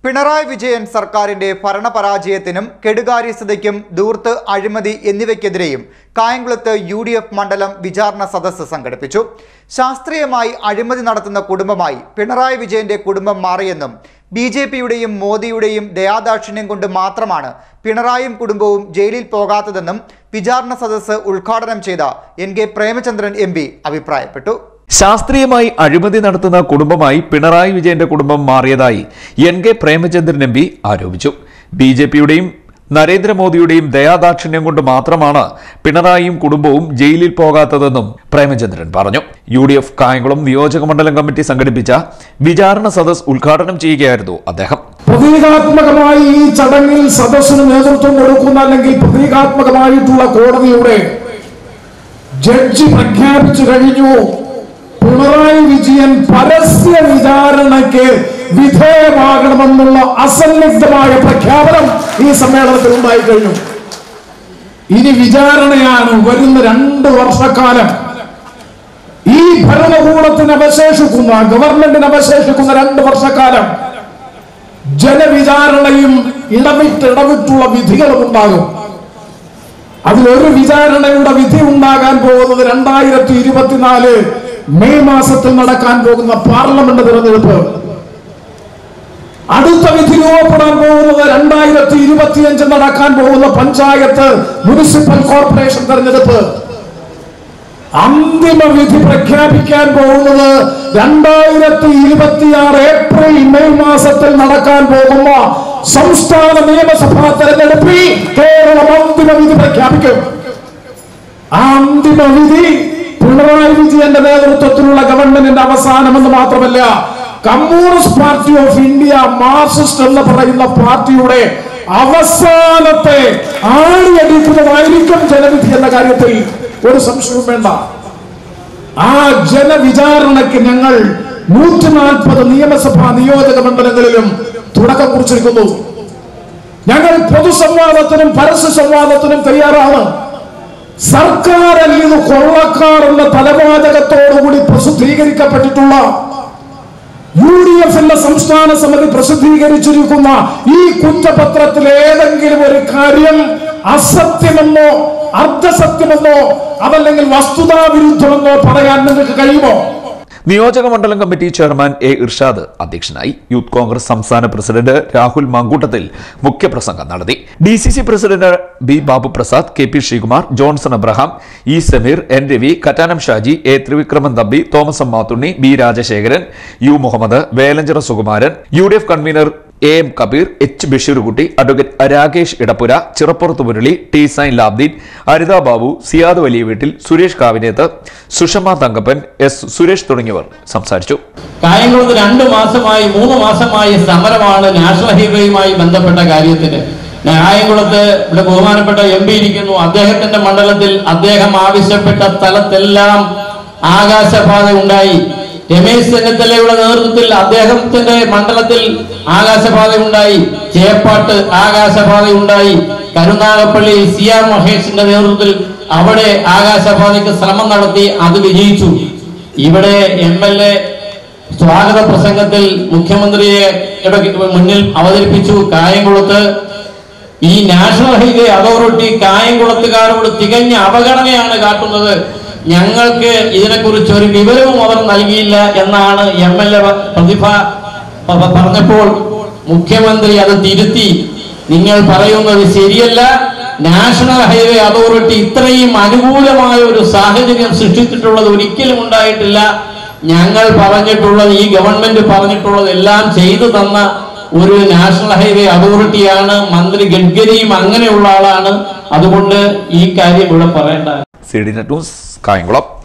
പിണറായി വിജയൻ സർക്കാരിന്റെ ഭരണപരാജയത്തിനും കെടുകാര്യസ്ഥതയ്ക്കും ദൂർത്ത് അഴിമതി എന്നിവയ്ക്കെതിരെയും കായംകുളത്ത് യു ഡി എഫ് മണ്ഡലം വിചാരണ സദസ്സ് സംഘടിപ്പിച്ചു ശാസ്ത്രീയമായി അഴിമതി നടത്തുന്ന കുടുംബമായി പിണറായി വിജയന്റെ കുടുംബം മാറിയെന്നും ബി ജെ പിയുടെയും മോദിയുടെയും ദയാദാക്ഷിണ്യം കൊണ്ട് മാത്രമാണ് പിണറായിയും കുടുംബവും ജയിലിൽ പോകാത്തതെന്നും വിചാരണ സദസ്സ് ഉദ്ഘാടനം ചെയ്ത എൻ കെ പ്രേമചന്ദ്രൻ എം അഭിപ്രായപ്പെട്ടു ശാസ്ത്രീയമായി അഴിമതി നടത്തുന്ന കുടുംബമായി പിണറായി വിജയന്റെ കുടുംബം മാറിയതായി N K Premachandran M P ആരോപിച്ചു ബി ജെ പിയുടെയും നരേന്ദ്രമോദിയുടെയും ദയാദാക്ഷിണ്യം കൊണ്ട് മാത്രമാണ് പിണറായിയും കുടുംബവും ജയിലിൽ പോകാത്തതെന്നും പ്രേമചന്ദ്രൻ പറഞ്ഞു യു ഡി എഫ് കായംകുളം നിയോജക മണ്ഡലം കമ്മിറ്റി സംഘടിപ്പിച്ച വിചാരണ സദസ് ഉദ്ഘാടനം ചെയ്യുകയായിരുന്നു അദ്ദേഹം പ്രതീകാത്മകമായി ഈ ചടങ്ങിൽ സദസ്സിന് നേതൃത്വം കൊടുക്കുന്ന അല്ലെങ്കിൽ പ്രതീകാത്മകമായിട്ടുള്ള കോടതിയുടെ ജഡ്ജി പ്രഖ്യാപിച്ചു കഴിഞ്ഞു പിണറായി വിജയൻ പരസ്യ വിചാരണയ്ക്ക് വിധേയമാകണമെന്നുള്ള അസന്നിഗ്ധമായ പ്രഖ്യാപനം ഈ സമ്മേളനത്തിൽ ഉണ്ടായി കഴിഞ്ഞു ഇനി വിചാരണയാണ് വരുന്ന രണ്ട് വർഷക്കാലം ഈ ഭരണകൂടത്തിന് അവശേഷിക്കുന്ന ഗവൺമെന്റിന് അവശേഷിക്കുന്ന രണ്ട് വർഷക്കാലം ജനവിചാരണയും ഇടവിട്ട് ഇടവിട്ടുള്ള വിധികളും ഉണ്ടാകും അതിലൊരു വിചാരണയുടെ വിധി ഉണ്ടാകാൻ പോകുന്നത് രണ്ടായിരത്തി ഇരുപത്തിനാല് മെയ് മാസത്തിൽ നടക്കാൻ പോകുന്ന പാർലമെന്റ് തിരഞ്ഞെടുപ്പ് അടുത്ത വിധി രൂപപ്പെടാൻ പോകുന്നത് രണ്ടായിരത്തി ഇരുപത്തിയഞ്ച് നടക്കാൻ പോകുന്ന പഞ്ചായത്ത് മുനിസിപ്പൽ കോർപ്പറേഷൻ തെരഞ്ഞെടുപ്പ് അന്തിമ വിധി പ്രഖ്യാപിക്കാൻ പോകുന്നത് രണ്ടായിരത്തി ഇരുപത്തിയാറ് ഏപ്രിൽ മെയ് മാസത്തിൽ നടക്കാൻ പോകുന്ന സംസ്ഥാന നിയമസഭാ തെരഞ്ഞെടുപ്പിൽ കേരളം അന്തിമ വിധി പ്രഖ്യാപിക്കും ആ അന്തിമ വിധി പിണറായി വിജയന്റെ നേതൃത്വത്തിലുള്ള ഗവൺമെന്റിന്റെ അവസാനമെന്ന് മാത്രമല്ല Communist Party of India Marxist എന്ന് പറയുന്ന പാർട്ടിയുടെ അവസാനത്തെ ആണിയടിക്കുന്നതായിരിക്കും ജനവിധി എന്ന കാര്യത്തിൽ ഒരു സംശയവും വേണ്ട ആ ജനവിചാരണയ്ക്ക് ഞങ്ങൾ നൂറ്റി നാൽപ്പത് നിയമസഭാ നിയോജക മണ്ഡലങ്ങളിലും തുടക്കം കുറിച്ചിരിക്കുന്നു ഞങ്ങൾ പൊതുസംവാദത്തിനും പരസ്യ സംവാദത്തിനും തയ്യാറാണ് സർക്കാർ ഇത് കൊള്ളക്കാർ എന്ന തലവാചകത്തോടുകൂടി പ്രസിദ്ധീകരിക്കപ്പെട്ടിട്ടുള്ള യു ഡി എഫിന്റെ സംസ്ഥാന സമിതി പ്രസിദ്ധീകരിച്ചിരിക്കുന്ന ഈ കുറ്റപത്രത്തിൽ ഏതെങ്കിലും ഒരു കാര്യം അസത്യമെന്നോ അർദ്ധസത്യമെന്നോ അതല്ലെങ്കിൽ വസ്തുതാവിരുദ്ധമെന്നോ പറയാൻ നിങ്ങൾക്ക് കഴിയുമോ നിയോജക മണ്ഡലം കമ്മിറ്റി ചെയർമാൻ എ ഇർഷാദ് അധ്യക്ഷനായി യൂത്ത് കോൺഗ്രസ് സംസ്ഥാന പ്രസിഡന്റ് രാഹുൽ മങ്കൂട്ടത്തിൽ മുഖ്യപ്രസംഗം നടത്തി D C C president B Babu Prasad K P Sreekumar Johnson Abraham E Sameer N Ravi Kattanam Shaji A Thrivikraman Thampi Thomas M Mathunni B Rajasekharan U Muhammad Velanchira Sukumaran U D F convener A M Kabeer H Basheerkutty advocate Rakesh Edappura Chirappurath Murali T Zainulabdeen Aritha Babu Siyad Valiya Veettil Suresh Kavinethu Sushama Thankappan S Suresh തുടങ്ങിയവർ സംസാരിച്ചു കായംകുളത്ത് രണ്ട് മാസമായി മൂന്ന് മാസമായി സമരമാണ് നാഷണൽ ഹൈവേയുമായി ബന്ധപ്പെട്ട കാര്യത്തിന് കായംകുളത്ത് ഇവിടെ ബഹുമാനപ്പെട്ട എം പി ഇരിക്കുന്നു അദ്ദേഹത്തിന്റെ മണ്ഡലത്തിൽ അദ്ദേഹം ആവശ്യപ്പെട്ട സ്ഥലത്തെല്ലാം ആകാശപാത ഉണ്ടായി രമേശ് ചെന്നിത്തലയുടെ നേതൃത്വത്തിൽ അദ്ദേഹത്തിന്റെ മണ്ഡലത്തിൽ ആകാശപാത ഉണ്ടായി ചേപ്പാട്ട് ആകാശപാത ഉണ്ടായി കരുനാഗപ്പള്ളി സി ആർ മഹേഷിന്റെ നേതൃത്വത്തിൽ അവിടെ ആകാശപാതയ്ക്ക് ശ്രമം നടത്തി അത് വിജയിച്ചു ഇവിടെ എം എൽ എ സ്വാഗത പ്രസംഗത്തിൽ മുഖ്യമന്ത്രിയെ മുന്നിൽ അവതരിപ്പിച്ചു കായംകുളത്ത് ഈ നാഷണൽ ഹൈവേ അതോറിറ്റി കായംകുളത്തുകാരോട് തികഞ്ഞ അവഗണനയാണ് കാട്ടുന്നത് ഞങ്ങൾക്ക് ഇതിനെക്കുറിച്ച് ഒരു വിവരവും അവർ നൽകിയില്ല എന്നാണ് എം എൽ എ പ്രതിഭ പ- പറഞ്ഞപ്പോൾ മുഖ്യമന്ത്രി അത് തിരുത്തി നിങ്ങൾ പറയുന്നത് ശരിയല്ല നാഷണൽ ഹൈവേ അതോറിറ്റി ഇത്രയും അനുകൂലമായ ഒരു സാഹചര്യം സൃഷ്ടിച്ചിട്ടുള്ളത് ഒരിക്കലും ഉണ്ടായിട്ടില്ല ഞങ്ങൾ പറഞ്ഞിട്ടുള്ളത് ഈ ഗവൺമെന്റ് പറഞ്ഞിട്ടുള്ളത് എല്ലാം ചെയ്തു തന്ന ഒരു നാഷണൽ ഹൈവേ അതോറിറ്റിയാണ് മന്ത്രി ഗഡ്കരിയും അങ്ങനെയുള്ള ആളാണ് അതുകൊണ്ട് ഈ കാര്യം ഇവിടെ പറയേണ്ട C D net news Kayamkulam